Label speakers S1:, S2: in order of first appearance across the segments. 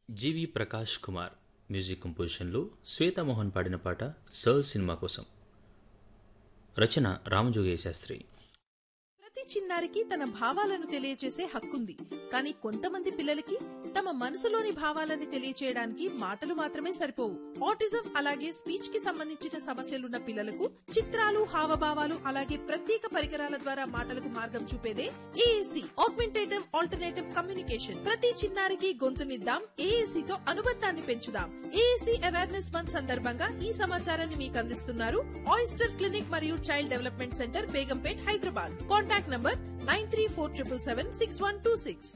S1: జీవి Prakash Kumar music కంపోజిషన్లో Shweta Mohan పాడిన పాట sir cinema కోసం రచన రామజోగయ్య శాస్త్రి
S2: ప్రతి చిన్నారికి తన భావాలను తెలియచేసే హక్కుంది కానీ కొంతమంది పిల్లలకి తమ మనసులోని భావాలని తెలియచేయడానికి మాటలు మాత్రమే సరిపోవు ఆటిజం అలాగే స్పీచ్ కి సంబంధించిన సమస్యలున్న పిల్లలకు చిత్రాలు హావభావాలు అలాగే ప్రత్యేక పరికరాల ద్వారా మాటలకు మార్గం చూపేదే ఏఏసి ఆగ్మెంటేటివ్ ఆల్టర్నేటివ్ కమ్యూనికేషన్ ప్రతి చిన్నారికి గొంతునిద్దాం ఏఏసి తో అనుబంధాన్ని పెంచుదాం ఏఏసి అవేర్నెస్ మంత్ సందర్భంగా ఈ సమాచారాన్ని మీకు అందిస్తున్నారు ఆయిస్టర్ క్లినిక్ మరియు child development centre Begumpet Hyderabad contact number nine three four triple seven six one two six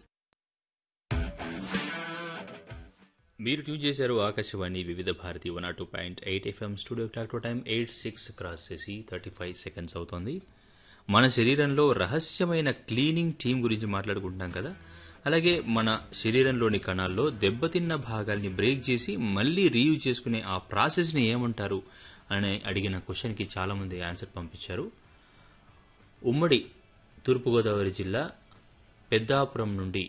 S1: మీరు ట్యూన్ చేశారు Akashvani Vividh Bharati one two point eight FM studio clock time eight six cross చేసి థర్టీ ఫైవ్ సెకండ్స్ అవుతుంది మన శరీరంలో రహస్యమైన cleaning team గురించి మాట్లాడుకుంటున్నాం కదా అలాగే మన శరీరంలోని కణాల్లో దెబ్బతిన్న భాగాల్ని బ్రేక్ చేసి మళ్ళీ రీయూజ్ చేసుకునే ఆ ప్రాసెస్ని ఏమంటారు అని అడిగిన క్వశ్చన్కి చాలామంది ఆన్సర్ పంపించారు ఉమ్మడి తూర్పుగోదావరి జిల్లా పెద్దాపురం నుండి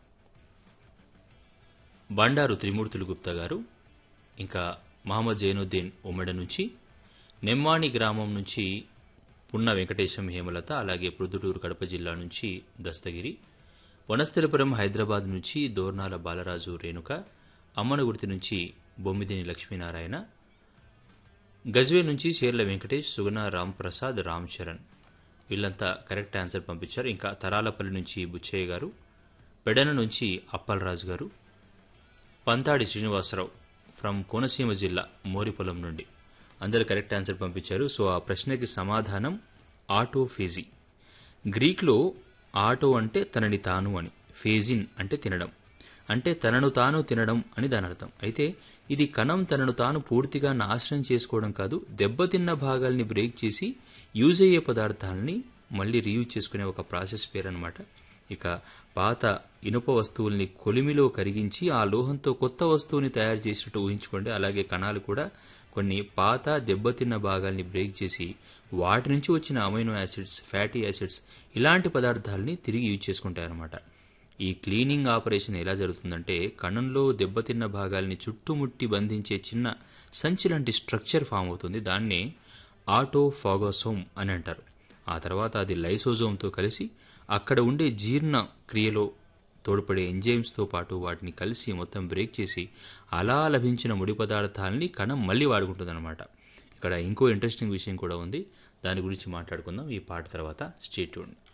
S1: బండారు త్రిమూర్తులు గుప్తా గారు ఇంకా మహమ్మద్ జైనుద్దీన్ ఉమ్మడి నుంచి నెమ్మాణి గ్రామం నుంచి పున్న వెంకటేశం హేమలత అలాగే ప్రొద్దుటూరు కడప జిల్లా నుంచి దస్తగిరి వనస్థలిపురం హైదరాబాద్ నుంచి దోర్నాల బాలరాజు రేణుక అమ్మనగుర్తి నుంచి బొమ్మిదిని లక్ష్మీనారాయణ గజ్వే నుంచి షేర్ల వెంకటేష్ సుగుణ రామ్ ప్రసాద్ రామ్ చరణ్ వీళ్ళంతా కరెక్ట్ ఆన్సర్ పంపించారు ఇంకా తరాలపల్లి నుంచి బుచ్చయ్య గారు పెడన నుంచి అప్పలరాజు గారు పంతాడి శ్రీనివాసరావు ఫ్రమ్ కోనసీమ జిల్లా మోరిపొలం నుండి అందరు కరెక్ట్ ఆన్సర్ పంపించారు సో ఆ ప్రశ్నకి సమాధానం ఆటోఫేజీ గ్రీక్లో ఆటో అంటే తనని తాను అని ఫేజిన్ అంటే తినడం అంటే తనను తాను తినడం అని దాని అర్థం అయితే ఇది కణం తనను తాను పూర్తిగా నాశనం చేసుకోవడం కాదు దెబ్బతిన్న భాగాల్ని బ్రేక్ చేసి యూజ్ అయ్యే పదార్థాలని మళ్ళీ రీయూజ్ చేసుకునే ఒక ప్రాసెస్ పేరనమాట ఇక పాత ఇనుప వస్తువుల్ని కొలిమిలో కరిగించి ఆ లోహంతో కొత్త వస్తువుని తయారు చేసినట్టు ఊహించుకోండి అలాగే కణాలు కూడా కొన్ని పాత దెబ్బతిన్న భాగాల్ని బ్రేక్ చేసి వాటి నుంచి వచ్చిన అమైనో యాసిడ్స్ ఫ్యాటీ యాసిడ్స్ ఇలాంటి పదార్థాలని తిరిగి యూజ్ చేసుకుంటాయన్నమాట ఈ క్లీనింగ్ ఆపరేషన్ ఎలా జరుగుతుందంటే కణంలో దెబ్బతిన్న భాగాల్ని చుట్టుముట్టి బంధించే చిన్న సంచి లాంటి స్ట్రక్చర్ ఫామ్ అవుతుంది దాన్నే ఆటోఫాగోసోమ్ అని అంటారు ఆ తర్వాత అది లైసోజోమ్తో కలిసి అక్కడ ఉండే జీర్ణ క్రియలో తోడ్పడే ఎంజైమ్స్తో పాటు వాటిని కలిసి మొత్తం బ్రేక్ చేసి అలా లభించిన ముడి పదార్థాలని కణం మళ్ళీ వాడుకుంటుందన్నమాట ఇక్కడ ఇంకో ఇంట్రెస్టింగ్ విషయం కూడా ఉంది దాని గురించి మాట్లాడుకుందాం ఈ పాట తర్వాత స్టేట్యూన్